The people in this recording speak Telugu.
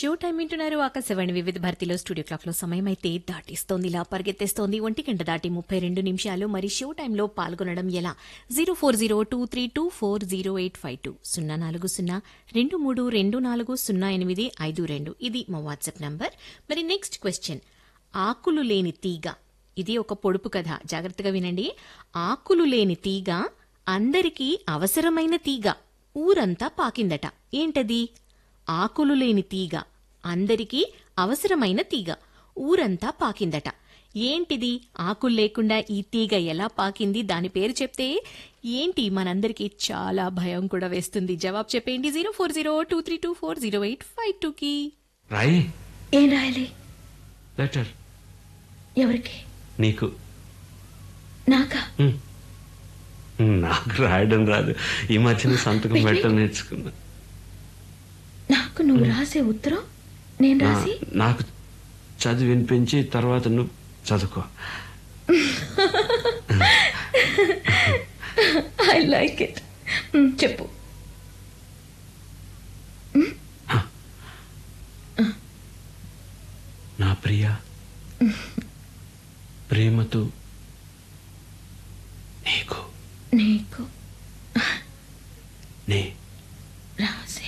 షో టైం వింటున్నారు ఆకాశవాణి వివిధ భారతిలో స్టూడియో క్లాక్ లో సమయం అయితే దాటిస్తోంది ఇలా పరిగెత్తేస్తోంది ఒంటి గంట దాటి ముప్పై రెండు నిమిషాలు మరి షో టైంలో పాల్గొనడం ఎలా zero four zero two three two four zero eight five two సున్నా నాలుగు సున్నా రెండు మూడు రెండు నాలుగు సున్నా ఎనిమిది ఐదు రెండు ఇది మా వాట్సాప్ నంబర్ మరి నెక్స్ట్ క్వశ్చన్ ఆకులు లేని తీగ ఇది ఒక పొడుపు కథ జాగ్రత్తగా వినండి ఆకులు లేని తీగ అందరికీ అవసరమైన తీగ ఊరంతా పాకిందట ఏంటది ఆకులు లేని తీగ అందరికీ అవసరమైన తీగ ఊరంతా పాకిందట ఏంటిది ఆకులు లేకుండా ఈ తీగ ఎలా పాకింది దాని పేరు చెప్తే ఏంటి మనందరికీ చాలా భయం కూడా వేస్తుంది జవాబు చెప్పేయండి zero four zero two three two four zero eight five టూకి రాయి ఏం రాయాలి లెటర్ ఎవరికి నీకు నాకా ఉమ్. నాకు రాయడం రాదు ఈ మధ్యన సంతకం పెట్టడం నేర్చుకున్నా నాకు నువ్వు రాసే ఉత్తరం నేను నా- రాసి నాకు చదివి వినిపించి తర్వాత నువ్వు చదువుకో ఐ లైక్ ఇట్ చెప్పు నా ప్రియ ప్రేమతో నీకు నీకు